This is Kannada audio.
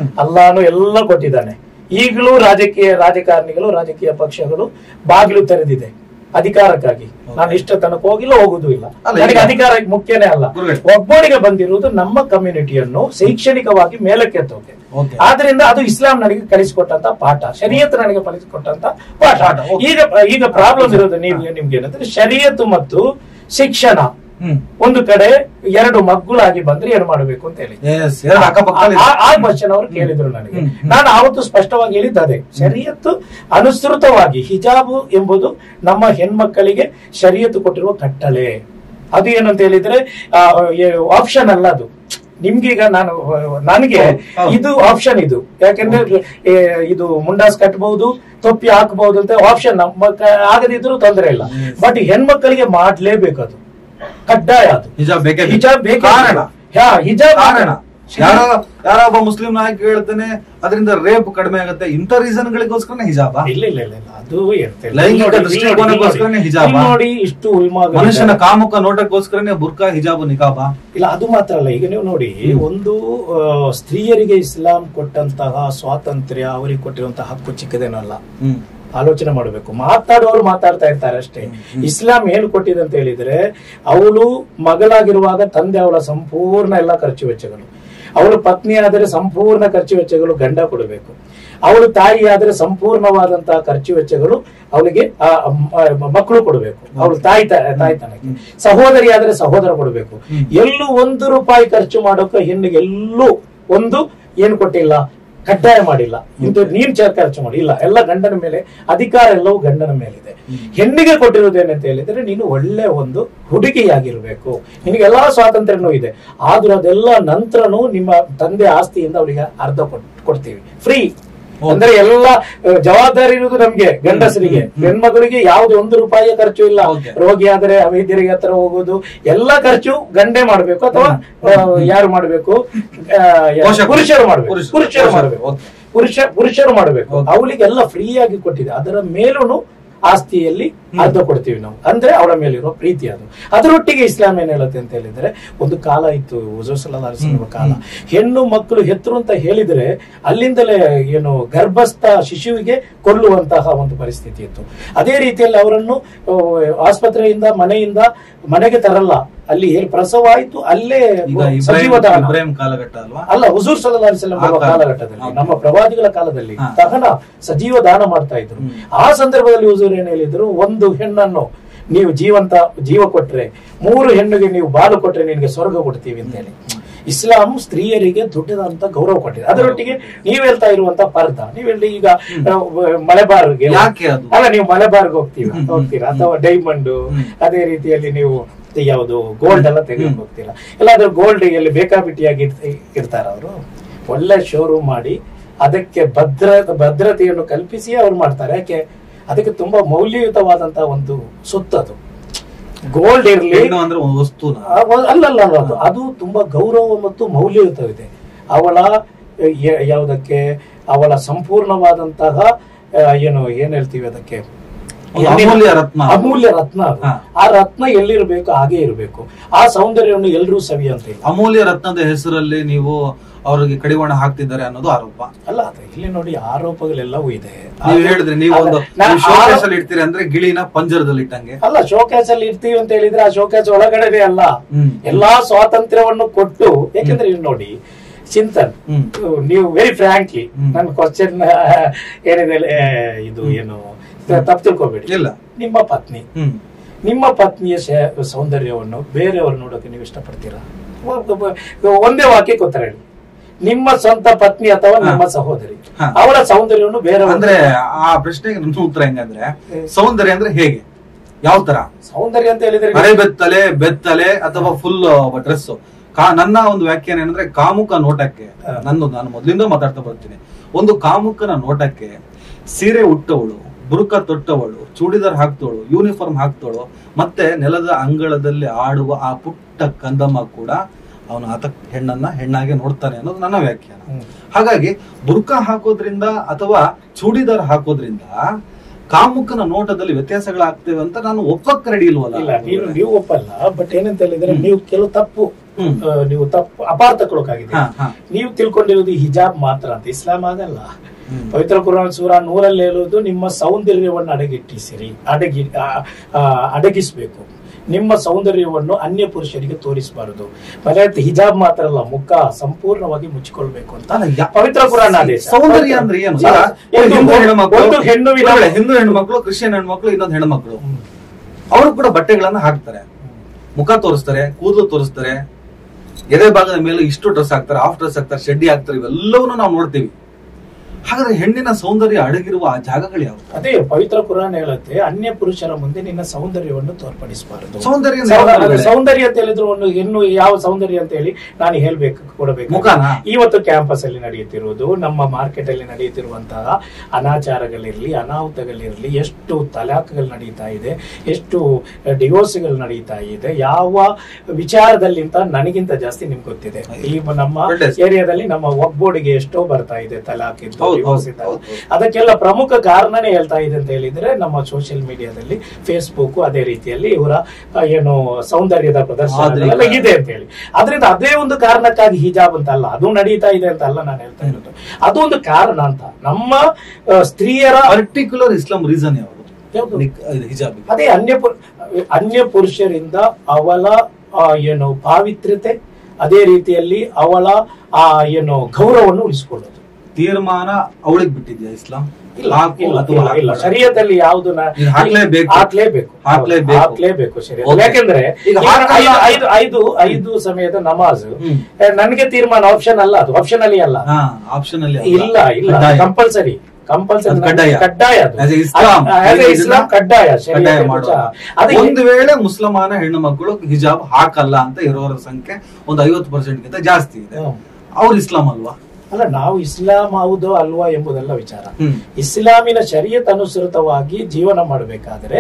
ಅಲ್ಲಾನು ಎಲ್ಲ ಕೊಟ್ಟಿದ್ದಾನೆ ಈಗಲೂ ರಾಜಕೀಯ ರಾಜಕಾರಣಿಗಳು ರಾಜಕೀಯ ಪಕ್ಷಗಳು ಬಾಗಿಲು ತೆರೆದಿದೆ ಅಧಿಕಾರಕ್ಕಾಗಿ ನಾನು ಇಷ್ಟ ತನಕ ಹೋಗಿಲ್ಲ ಹೋಗುದು ಇಲ್ಲ ಅಲ್ಲ, ನನಗೆ ಈಗ- ಅಧಿಕಾರ ಮುಖ್ಯನೇ ಅಲ್ಲ ಗುರುಗಳೇ. ಒಬ್ಬನಿಗೆ ಬಂದಿರುವುದು ನಮ್ಮ ಕಮ್ಯುನಿಟಿಯನ್ನು ಶೈಕ್ಷಣಿಕವಾಗಿ ಮೇಲಕ್ಕೆತ್ತೋಕೆ Okay. ಆದ್ರಿಂದ ಅದು ಇಸ್ಲಾಂ ನನಗೆ ಕಲಿಸಿಕೊಟ್ಟಂತ ಪಾಠ ಶರೀಯತ್ ನನಗೆ ಕಲಿಸಿಕೊಟ್ಟಂತ ಪಾಠ ಪಾಠ, okay. ಈಗ ಈಗ ಪ್ರಾಬ್ಲಮ್ ಇರೋದು ನೀವು ನಿಮ್ಗೆ ಏನಂದ್ರೆ ಶರೀಯತ್ ಮತ್ತು ಶಿಕ್ಷಣ ಹ್ಮ್ ಒಂದು ಕಡೆ ಎರಡು ಮಗ್ಗುಳಾಗಿ ಬಂದ್ರೆ ಏನು ಮಾಡಬೇಕು ಅಂತ ಹೇಳಿ ಎಸ್ ಎರಡು ಅಕ್ಕಪಕ್ಕದಲ್ಲಿ ಆ- ಆ ಕ್ವಶನ್ ಅವರು ಕೇಳಿದ್ರು ನನಗೆ ಹ್ಮ್, ಹ್ಮ್. ನಾನು ಆವತ್ತು ಸ್ಪಷ್ಟವಾಗಿ ಹೇಳಿದ್ದೆ ಶರೀಯತ್ತು ಅನುಸೃತವಾಗಿ ಹಿಜಾಬು ಎಂಬುದು ನಮ್ಮ ಹೆಣ್ಮಕ್ಕಳಿಗೆ ಶರೀಯತ್ತು ಕೊಟ್ಟಿರುವ ಕಟ್ಟಳೆ ಅದು ಏನಂತ ಹೇಳಿದ್ರೆ ಆಪ್ಷನ್ ಅಲ್ಲ ಅದು ನಿಮ್ಗೀಗ ನಾನು ನನಗೆ ಹೌದು, ಹೌದು. ಇದು ಆಪ್ಷನ್ ಇದು ಯಾಕೆಂದ್ರೆ ಏ, ಇದು ಮುಂಡಾಸ್ ಕಟ್ಟಬಹುದು ತೊಪ್ಪಿ ಹಾಕಬಹುದು ಅಂತ ಆಪ್ಷನ್ ನಮ್ಮ ಕ- ಆಗದಿದ್ರು ತೊಂದರೆ ಇಲ್ಲ Yes. ಬಟ್ ಹೆಣ್ಮಕ್ಕಳಿಗೆ ಮಾಡ್ಲೇಬೇಕು ಅದು ಕಡ್ಡಾಯ ಅದು ಹಿಜಾಬ್ ಬೇಕೇ ಬೇಕು. ಹಿಜಾಬ್ ಬೇಕೇ ಕಾರಣ ಹಾ ಹಿಜಾಬ್ ಕಾರಣ ಯಾರೋ ಯಾರೋ ಒಬ್ಬ ಮುಸ್ಲಿಂ ನಾಯಕ ಹೇಳ್ತಾನೆ ಅದರಿಂದ ರೇಪ್ ಕಡಿಮೆ ಆಗುತ್ತೆ ಇಂಥ ರೀಸನ್ ಗಳಿಗೋಸ್ಕರ ಹಿಜಾಬ ಇಲ್ಲ ಇಲ್ಲ ಇಲ್ಲ ಇಲ್ಲ ಅದು ಇರುತ್ತೆ ಲೈಂಗಿಕ ಇಲ್ಲಿ ನೋಡಿ, ಇಲ್ಲಿ ದೃಷ್ಟಿಕೋನಕ್ಕೋಸ್ಕರನೇ ನೋಡಿ, ಹಿಜಾಬ? ಇಲ್ಲಿ ನೋಡಿ ಇಷ್ಟು ಉಲ್ಮಾಗ ಮನುಷ್ಯನ ಕಾಮುಕ ನೋಟಕ್ಕೋಸ್ಕರನೇ ಬುರ್ಕಾ ಹಿಜಾಬ್ ನಿಕಾಬ ಇಲ್ಲ ಅದು ಮಾತ್ರ ಅಲ್ಲ ಈಗ ನೀವು ನೋಡಿ ಒಂದು ಆ, ಸ್ತ್ರೀಯರಿಗೆ ಇಸ್ಲಾಂ ಕೊಟ್ಟಂತಹ ಸ್ವಾತಂತ್ರ್ಯ ಅವರಿಗೆ ಕೊಟ್ಟಿರುವಂತಹ ಹಕ್ಕು ಚಿಕ್ಕದೇನಲ್ಲ ಹ್ಮ್ ಆಲೋಚನೆ ಮಾಡಬೇಕು ಮಾತಾಡೋರು ಮಾತಾಡ್ತಾ ಇರ್ತಾರೆ ಅಷ್ಟೇ ಇಸ್ಲಾಂ ಏನು ಕೊಟ್ಟಿದೆ ಅಂತ ಹೇಳಿದ್ರೆ ಅವಳು ಮಗಳಾಗಿರುವಾಗ ತಂದೆ ಅವಳ ಸಂಪೂರ್ಣ ಎಲ್ಲ ಖರ್ಚು ವೆಚ್ಚಗಳು ಅವಳು ಪತ್ನಿ ಆದರೆ ಸಂಪೂರ್ಣ ಖರ್ಚು ವೆಚ್ಚಗಳು ಗಂಡ ಕೊಡಬೇಕು ಅವಳು ತಾಯಿ ಆದರೆ ಸಂಪೂರ್ಣವಾದಂತಹ ಖರ್ಚು ವೆಚ್ಚಗಳು ಅವಳಿಗೆ ಆ ಮ- ಮಕ್ಕಳು ಕೊಡಬೇಕು ಅವಳು ತಾಯಿ ತ- ತಾಯ್ತನಕ್ಕೆ ಸಹೋದರಿ ಆದರೆ ಸಹೋದರ ಕೊಡಬೇಕು ಎಲ್ಲೂ ಒಂದು ರೂಪಾಯಿ ಖರ್ಚು ಮಾಡೋಕೆ ಹೆಣ್ಣಿಗೆ ಎಲ್ಲೂ ಒಂದು ಏನು ಕೊಟ್ಟಿಲ್ಲ ಕಡ್ಡಾಯ ಮಾಡಿಲ್ಲ ಇಂದು ನೀನ್ ಚ- ಖರ್ಚು ಮಾಡಿ ಇಲ್ಲ ಎಲ್ಲ ಗಂಡನ ಮೇಲೆ ಅಧಿಕಾರ ಎಲ್ಲವೂ ಗಂಡನ ಮೇಲಿದೆ ಹೆಣ್ಣಿಗೆ ಕೊಟ್ಟಿರುವುದೇನಂತ ಹೇಳಿದ್ರೆ ನೀನು ಒಳ್ಳೆ ಒಂದು ಹುಡುಗಿಯಾಗಿರ್ಬೇಕು ನಿನಗೆ ಎಲ್ಲಾ ಸ್ವಾತಂತ್ರ್ಯನೂ ಇದೆ ಆದ್ರೂ ಅದೆಲ್ಲ ನಂತರನೂ ನಿಮ್ಮ ತಂದೆ ಆಸ್ತಿಯಿಂದ ಅವಳಿಗೆ ಅರ್ಧ ಕೊಟ್- ಕೊಡ್ತೀವಿ ಫ್ರೀ ಅಂದ್ರೆ ಎಲ್ಲ ಅಹ್, ಜವಾಬ್ದಾರಿ ಇರುವುದು ನಮ್ಗೆ ಗಂಡಸರಿಗೆ ಹೆಣ್ಮಗಳಿಗೆ ಯಾವ್ದು ಒಂದು ರೂಪಾಯಿಯ ಖರ್ಚು ಇಲ್ಲ Okay. ರೋಗಿ ಆದ್ರೆ ವೈದ್ಯರಿಗೆ ಹತ್ರ ಹೋಗೋದು ಎಲ್ಲ ಖರ್ಚು ಗಂಡೆ ಮಾಡ್ಬೇಕು ಅಥವಾ ಅಹ್, ಯಾರು ಮಾಡ್ಬೇಕು ಅಹ್, ಯಾ- ಪೋಷಕರು. ಪುರುಷರು ಮಾಡ್ಬೇಕು ಪುರುಷ- ಪುರುಷರು ಪೋಷಕರು. ಮಾಡ್ಬೇಕು Okay. ಪುರುಷ ಪುರುಷರು ಮಾಡಬೇಕು Okay. ಅವಳಿಗೆಲ್ಲ ಫ್ರೀ ಆಗಿ ಕೊಟ್ಟಿದೆ ಅದರ ಮೇಲೂ ಆಸ್ತಿಯಲ್ಲಿ ಅರ್ಧ ಕೊಡ್ತೀವಿ ನಾವು ಅಂದ್ರೆ ಅವಳ ಮೇಲಿರುವ ಪ್ರೀತಿ ಅದು ಅದರೊಟ್ಟಿಗೆ ಇಸ್ಲಾಂ ಏನ್ ಹೇಳುತ್ತೆ ಅಂತ ಹೇಳಿದ್ರೆ ಒಂದು ಕಾಲ ಇತ್ತು ಹುಜೂರ್ ಸಲ್ಲಲ್ಲಾಹು ಅಲೈಹಿ ವಸಲ್ಲಂ ಕಾಲ ಹೆಣ್ಣು ಮಕ್ಕಳು ಹೆತ್ತರು ಅಂತ ಹೇಳಿದ್ರೆ ಅಲ್ಲಿಂದಲೇ ಏನು ಗರ್ಭಸ್ಥ ಶಿಶುವಿಗೆ ಕೊಲ್ಲುವಂತಹ ಒಂದು ಪರಿಸ್ಥಿತಿ ಇತ್ತು ಅದೇ ರೀತಿಯಲ್ಲಿ ಅವರನ್ನು ಆ, ಆಸ್ಪತ್ರೆಯಿಂದ ಮನೆಯಿಂದ ಮನೆಗೆ ತರಲ್ಲ ಅಲ್ಲಿ ಏನ್ ಪ್ರಸವ ಆಯ್ತು ಅಲ್ಲೇ ಈಗ ಸಜೀವ ಇಬ್ರಾಹಿಂ ದಹನ ಇಬ್ರಾಹಿಂ ಕಾಲಘಟ್ಟ ಅಲ್ವಾ ಅಲ್ಲ ಹುಜೂರ್ ಸಲ್ಲಲ್ಲಾಹು ಅಲೈಹಿ ವಸಲ್ಲಂ ಬರುವ ಆ ಕಾಲ. ಕಾಲಘಟ್ಟದಲ್ಲಿ ಹೌದು. ನಮ್ಮ ಪ್ರವಾದಿಗಳ ಕಾಲದಲ್ಲಿ ಹಾ. ದಹನ ಸಜೀವ ದಾನ ಮಾಡ್ತಾ ಇದ್ರು ಹ್ಮ್. ಆ ಸಂದರ್ಭದಲ್ಲಿ ಹುಜೂರ್ ಏನ್ ಹೇಳಿದ್ರು ಒಂದು ಹೆಣ್ಣನ್ನು ನೀವು ಜೀವಂತ ಜೀವ ಕೊಟ್ರೆ ಮೂರು ಹೆಣ್ಣಿಗೆ ನೀವು ಬಾಲು ಕೊಟ್ರೆ ನಿನಗೆ ಸ್ವರ್ಗ ಕೊಡ್ತೀವಿ ಅಂತ ಹೇಳಿ ಇಸ್ಲಾಂ ಸ್ತ್ರೀಯರಿಗೆ ದೊಡ್ಡದಾದಂತ ಗೌರವ ಕೊಟ್ಟಿದೆ ಅದರೊಟ್ಟಿಗೆ ನೀವ್ ಹೇಳ್ತಾ ಇರುವಂತ ಪರ್ದ ನೀವ್ ಹೇಳಿ ಈಗ ಆ, ಮಲೆಬಾರ್ಗೆ ಯಾಕೆ ಅದು? ಅಲ್ಲ ನೀವು ಮಲೆಬಾರ್ಗೆ ಹೋಗ್ತೀರಾ ಹ್ಮ್, ಹ್ಮ್, ಹೋಗ್ತೀರಾ ಅಥವಾ ಡೈಮಂಡ್ ಹ್ಮ್. ಅದೇ ರೀತಿಯಲ್ಲಿ ನೀವು ಯಾವುದು ಗೋಲ್ಡ್ ಎಲ್ಲ ತೆಗೆದು ಹ್ಮ್. ಹೋಗ್ತೀರಾ ಎಲ್ಲಾದ್ರೂ ಗೋಲ್ಡ್ ಎಲ್ಲಿ ಬೇಕಾಬಿಟ್ಟಿಯಾಗಿ ಇರ್ತ- ಇರ್ತಾರ ಅವರು ಒಳ್ಳೆ ಶೋರೂಮ್ ಮಾಡಿ ಅದಕ್ಕೆ ಭದ್ರ ಭದ್ರತೆಯನ್ನು ಕಲ್ಪಿಸಿ ಅವ್ರು ಮಾಡ್ತಾರೆ ಯಾಕೆ ಅದಕ್ಕೆ ತುಂಬಾ ಮೌಲ್ಯಯುತವಾದಂತಹ ಒಂದು ಸೊತ್ತು ಅದು ಗೋಲ್ಡ್ ಇರ್ಲಿ ಹೆಣ್ಣು ಅಂದ್ರೆ ಒಂದು ವಸ್ತುನ ಆ, ಅಲ್ಲ ಅಲ್ಲ ಅಲ್ಲ ಅದು ಅದು ತುಂಬಾ ಗೌರವ ಮತ್ತು ಮೌಲ್ಯಯುತವಿದೆ ಅವಳ ಯ- ಯಾವುದಕ್ಕೆ ಅವಳ ಸಂಪೂರ್ಣವಾದಂತಹ ಆ, ಏನು ಏನ್ ಹೇಳ್ತೀವಿ ಅದಕ್ಕೆ ಒಂದು ಅಮೂಲ್ಯ ರತ್ನ. ಅಮೂಲ್ಯ ರತ್ನ ಅದು. ಹಾ. ಆ ರತ್ನ ಎಲ್ಲಿರ್ಬೇಕು ಹಾಗೆ ಇರಬೇಕು ಆ ಸೌಂದರ್ಯವನ್ನು ಎಲ್ಲರೂ ಸವಿಯಂತ ಇಲ್ಲ ಅಮೂಲ್ಯ ರತ್ನದ ಹೆಸರಲ್ಲಿ ನೀವು ಅವರಿಗೆ ಕಡಿವಾಣ ಹಾಕ್ತಿದ್ದಾರೆ ಅನ್ನೋದು ಆರೋಪ ಅಲ್ಲ ಅದು ಇಲ್ಲಿ ನೋಡಿ ಆರೋಪಗಳೆಲ್ಲವೂ ಇದೆ ನೀವು ಹೇಳಿದ್ರೆ ನೀವು ಒಂದು ನಾ- ಶೋಕೇಸ್ ಆರೋ- ಅಲ್ಲಿ ಇಡ್ತೀರಿ ಅಂದ್ರೆ ಗಿಳಿನ ಪಂಜರದಲ್ಲಿ ಇಟ್ಟಂಗೆ ಅಲ್ಲ ಶೋಕೇಸ್ ಅಲ್ಲಿ ಇರ್ತೀವಿ ಅಂತ ಹೇಳಿದ್ರೆ ಆ ಶೋಕೇಸ್ ಒಳಗಡೆನೆ ಅಲ್ಲ ಹ್ಮ್. ಎಲ್ಲಾ ಸ್ವಾತಂತ್ರ್ಯವನ್ನು ಕೊಟ್ಟು ಯಾಕಂದ್ರೆ ಇಲ್ಲಿ ನೋಡಿ ಚಿಂತನ್ ಹ್ಮ್. ನೀವು ವೆರಿ ಫ್ರಾಂಕ್ಲಿ ಹ್ಮ್. ನನ್ನ ಕ್ವಶನ್ ಏನಿದೆ ಆ, ಇದು ಏನು ತಪ್ಪು ತಿಳ್ಕೊಬೇಡಿ ಇಲ್ಲ ನಿಮ್ಮ ಪತ್ನಿ ಹ್ಮ್ ನಿಮ್ಮ ಪತ್ನಿಯ ಶ- ಸೌಂದರ್ಯವನ್ನು ಬೇರೆಯವರು ನೋಡೋಕೆ ನೀವು ಇಷ್ಟಪಡ್ತೀರಾ ಒ- ಒ- ಒಂದೇ ವಾಕ್ಯಕ್ಕೆ ಉತ್ತರ ಹೇಳಿ ನಿಮ್ಮ ಸ್ವಂತ ಪತ್ನಿ ಅಥವಾ ನಿಮ್ಮ ಹಾ. ಸಹೋದರಿ ಹಾ. ಅವಳ ಸೌಂದರ್ಯವನ್ನು ಬೇರೆ ಅಂದ್ರೆ ಆ ಪ್ರಶ್ನೆಗೆ ನನ್ನ ಉತ್ತರ ಹೆಂಗಂದ್ರೆ ಸೌಂದರ್ಯ ಅಂದ್ರೆ ಹೇಗೆ ಯಾವ ತರ ಸೌಂದರ್ಯ ಅಂತ ಹೇಳಿದ್ರೆ ಅರೆ ಬೆತ್ತಲೆ ಬೆತ್ತಲೆ ಅಥವಾ ಫುಲ್ ಡ್ರೆಸ್ ಕಾ ನನ್ನ ಒಂದು ವ್ಯಾಖ್ಯಾನ ಏನಂದ್ರೆ ಕಾಮುಕ ನೋಟಕ್ಕೆ ಹಾ. ನಂದು ನಾನು ಮೊದಲಿಂದ ಮಾತಾಡ್ತಾ ಬರ್ತೀನಿ ಒಂದು ಕಾಮುಕನ ನೋಟಕ್ಕೆ ಸೀರೆ ಉಟ್ಟವಳು ಬುರುಕ ತೊಟ್ಟವಳು ಚೂಡಿದಾರ್ ಹಾಕ್ತವಳು ಯೂನಿಫಾರ್ಮ್ ಹಾಕ್ತವಳು ಮತ್ತೆ ನೆಲದ ಅಂಗಳದಲ್ಲಿ ಆಡುವ ಆ ಪುಟ್ಟ ಕಂದಮ್ಮ ಕೂಡ ಅವನು ಆತ ಹೆಣ್ಣನ್ನ ಹೆಣ್ಣಾಗೆ ನೋಡ್ತಾನೆ ಅನ್ನೋದು ನನ್ನ ವ್ಯಾಖ್ಯಾನ ಹ್ಮ್. ಹಾಗಾಗಿ ಬುರ್ಕ ಹಾಕೋದ್ರಿಂದ ಅಥವಾ ಚೂಡಿದಾರ್ ಹಾಕೋದ್ರಿಂದ ಕಾಮುಕನ ನೋಟದಲ್ಲಿ ವ್ಯತ್ಯಾಸಗಳಾಗ್ತೇವೆ ಅಂತ ನಾನು ಒಪ್ಪಕ್ ರೆಡಿ ಇಲ್ಲ ನೀವು ಇಲ್ವಲ್ಲ ನೀವು ಒಪ್ಪಲ್ಲ ಬಟ್ ಏನಂತ ಹೇಳಿದ್ರೆ ನೀವು ಕೆಲವು ತಪ್ಪು ಹ್ಮ್. ಆ, ನೀವು ತಪ್ಪು ಅಪಾರ್ಥಕ್ಕೊಳಗಾಗಿದೆ ಹಾ, ಹಾ. ನೀವು ತಿಳ್ಕೊಂಡಿರೋದು ಹಿಜಾಬ್ ಮಾತ್ರ ಅಂತ ಇಸ್ಲಾಂ ಆಗಲ್ಲ ಹ್ಮ್. ಪವಿತ್ರ ಕುರಾನ್ ಸೂರ ನೂರಲ್ಲಿ ಹೇಳುವುದು ನಿಮ್ಮ ಸೌಂದರ್ಯವನ್ನು ಅಡಗಿಟ್ಟಿಸಿರಿ ಅಡಗಿ ಆ, ಆ, ಅಡಗಿಸ್ಬೇಕು ನಿಮ್ಮ ಸೌಂದರ್ಯವನ್ನು ಅನ್ಯ ಪುರುಷರಿಗೆ ತೋರಿಸಬಾರದು ಮತ್ತೆ ಹಿಜಾಬ್ ಮಾತ್ರ ಅಲ್ಲ ಮುಖ ಸಂಪೂರ್ಣವಾಗಿ ಮುಚ್ಚಿಕೊಳ್ಬೇಕು ಅಂತ ಅಲ್ಲ, ಯಾ- ಪವಿತ್ರ ಕುರಾನ್ ಆದೇಶ ಸೌಂದರ್ಯ ಅಂದ್ರೆ ಏನು ಈಗ ಒಂದು- ಒಂದು ಹಿಂದೂ ಹೆಣ್ಮಕ್ಳು ಒಂದು ಹೆಣ್ಣುವಿನ ಒಳ್ಳೆ ಹಿಂದೂ ಹೆಣ್ಮಕ್ಳು ಕ್ರಿಶ್ಚಿಯನ್ ಹೆಣ್ಮಕ್ಳು ಇನ್ನೊಂದು ಹೆಣ್ಮಕ್ಳು ಅವರು ಕೂಡ ಬಟ್ಟೆಗಳನ್ನ ಹಾಕ್ತಾರೆ ಮುಖ ತೋರಿಸ್ತಾರೆ ಕೂದಲು ತೋರಿಸ್ತಾರೆ ಎದೆ ಭಾಗದ ಮೇಲೆ ಇಷ್ಟು ಡ್ರೆಸ್ ಹಾಕ್ತಾರೆ ಹಾಫ್ ಡ್ರೆಸ್ ಹಾಕ್ತಾರೆ ಶೆಡ್ಡಿ ಹಾಕ್ತಾರೆ ಇವೆಲ್ಲವನ್ನೂ ನಾವು ನೋಡ್ತೀವಿ ಹಾಗಾದ್ರೆ ಹೆಣ್ಣಿನ ಸೌಂದರ್ಯ ಅಡಗಿರುವ ಆ ಜಾಗಗಳು ಯಾವು ಅದೇ ಪವಿತ್ರ ಕುರಾನ್ ಹೇಳುತ್ತೆ ಅನ್ಯ ಪುರುಷರ ಮುಂದೆ ನಿನ್ನ ಸೌಂದರ್ಯವನ್ನು ತೋರ್ಪಡಿಸಬಾರದು ಸೌಂದರ್ಯ ಸೌಂದರ್ಯ- ಸೌಂದರ್ಯ ಅಂತ ಹೇಳಿದ್ರು ಒಂದು ಹೆಣ್ಣು ಯಾವ ಸೌಂದರ್ಯ ಅಂತ ಹೇಳಿ ನಾನು ಹೇಳ್ಬೇಕು ಕೊಡಬೇಕು ಮುಖನಾ? ಇವತ್ತು ಕ್ಯಾಂಪಸ್ ಅಲ್ಲಿ ನಡೆಯುತ್ತಿರುವುದು ನಮ್ಮ ಮಾರ್ಕೆಟ್ ಅಲ್ಲಿ ನಡೆಯುತ್ತಿರುವಂತಹ ಅನಾಚಾರಗಳಿರ್ಲಿ ಅನಾಹುತಗಳಿರ್ಲಿ ಎಷ್ಟು ತಲಾಖಗಳು ನಡೀತಾ ಇದೆ ಎಷ್ಟು ಡಿವೋರ್ಸ್ಗಳು ನಡೀತಾ ಇದೆ ಯಾವ ವಿಚಾರದಲ್ಲಿ ಅಂತ ನನಗಿಂತ ಜಾಸ್ತಿ ನಿಮ್ಗೆ ಗೊತ್ತಿದೆ ಈ ನಮ್ಮ ಒಳ್ಳೆ. ಏರಿಯಾದಲ್ಲಿ ನಮ್ಮ ಒಗ್ಬೋಡಿಗೆ ಎಷ್ಟೋ ಬರ್ತಾ ಇದೆ ತಲಾಖ್ ಇದ್ದು ಹೌದು, divorce ಹೌದು, ಇದ್ದಾವೆ. ಹೌದು. ಅದಕ್ಕೆಲ್ಲ ಪ್ರಮುಖ ಕಾರಣನೇ ಹೇಳ್ತಾ ಇದೆ ಅಂತ ಹೇಳಿದ್ರೆ ನಮ್ಮ ಸೋಷಿಯಲ್ ಮೀಡಿಯಾದಲ್ಲಿ ಫೇಸ್ಬುಕ್ ಅದೇ ರೀತಿಯಲ್ಲಿ ಇವರ ಆ, ಏನು ಸೌಂದರ್ಯದ ಪ್ರದರ್ಶನ ಆದ್ರೆ- ಇದೆ ಅಂತ ಹೇಳಿ ಅದರಿಂದ ಅದೇ ಒಂದು ಕಾರಣಕ್ಕಾಗಿ ಹಿಜಾಬ್ ಅಂತ ಅಲ್ಲ ಅದು ನಡೀತಾ ಇದೆ ಅಂತ ಅಲ್ಲ ನಾನು ಹೇಳ್ತಾ ಇರೋದು ಅದು ಒಂದು ಕಾರಣ ಅಂತ ನಮ್ಮ ಆ, ಸ್ತ್ರೀಯರ ಪರ್ಟಿಕ್ಯುಲರ್ ಇಸ್ಲಾಂ ರೀಸನ್ ಯಾವುದು ಯಾವುದು? ನಿಕ್- ಇದು ಹಿಜಾಬ್ ಅದೇ ಅನ್ಯ ಪುರ್- ಅನ್ಯ ಪುರುಷರಿಂದ ಅವಳ ಆ, ಏನು ಪಾವಿತ್ರ್ಯತೆ ಅದೇ ರೀತಿಯಲ್ಲಿ ಅವಳ ಆ ಏನು ಗೌರವವನ್ನು ಉಳಿಸಿಕೊಳ್ಳೋದು ತೀರ್ಮಾನ ಅವಳಿಗೆ ಬಿಟ್ಟಿದ್ಯಾ ಇಸ್ಲಾಂ ಇಲ್ಲ ಹಾಕು ಇಲ್ಲ, ಅಥವಾ ಇಲ್ಲ, ಇಲ್ಲ ಹಾಕ್ಬೇಡ. ಶರೀರದಲ್ಲಿ ಯಾವುದು ಇದು ಹಾಕ್ಲೇಬೇಕು. ಹಾಕ್ಲೇಬೇಕು ಹಾಕ್ಲೇಬೇಕು. ಹಾಕ್ಲೇಬೇಕು ಶರೀರ Okay. ಯಾಕೆಂದ್ರೆ ಈಗ ಈಗ ಹಾಕಲ್ಲ- ಐದು ಐದು ಐದು ಐದು ಸಮಯದ ನಮಾಜ್ ಹ್ಮ್. ನನಗೆ ತೀರ್ಮಾನ ಆಪ್ಷನ್ ಅಲ್ಲ ಅದು ಆಪ್ಷನ್ ಅಲ್ಲಿ ಅಲ್ಲ ಹಾ ಆಪ್ಷನ್ ಅಲ್ಲಿ ಇಲ್ಲ ಇಲ್ಲ ಕಡ್ಡಾಯ. ಕಂಪಲ್ಸರಿ ಕಂಪಲ್ಸರಿ ಅದು ಕಡ್ಡಾಯ. ಕಡ್ಡಾಯ ಅದು As a Islam. As a ಇಸ್ಲಾಂ ಕಡ್ಡಾಯ ಕಡ್ಡಾಯ ಶರೀರಕ್ಕೆ ಮಾಡುವ. ಮುಚ್ಚ. ಅದು ಒಂದು ವೇಳೆ ಮುಸಲ್ಮಾನ ಹೆಣ್ಣು ಮಕ್ಕಳು ಹಿಜಾಬ್ ಹಾಕಲ್ಲ ಅಂತ ಇರೋರ ಸಂಖ್ಯೆ ಒಂದು ಐವತ್ತು ಪರ್ಸೆಂಟ್ ಗಿಂತ ಜಾಸ್ತಿ ಇದೆ ಹ್ಮ್. ಅವ್ರು ಇಸ್ಲಾಂ ಅಲ್ವಾ ಅಲ್ಲ ನಾವು ಇಸ್ಲಾಂ ಹೌದೋ ಅಲ್ವಾ ಎಂಬುದೆಲ್ಲ ವಿಚಾರ ಹ್ಮ್. ಇಸ್ಲಾಮಿನ ಶರೀಯತ್ ಅನುಸೃತವಾಗಿ ಜೀವನ ಮಾಡಬೇಕಾದ್ರೆ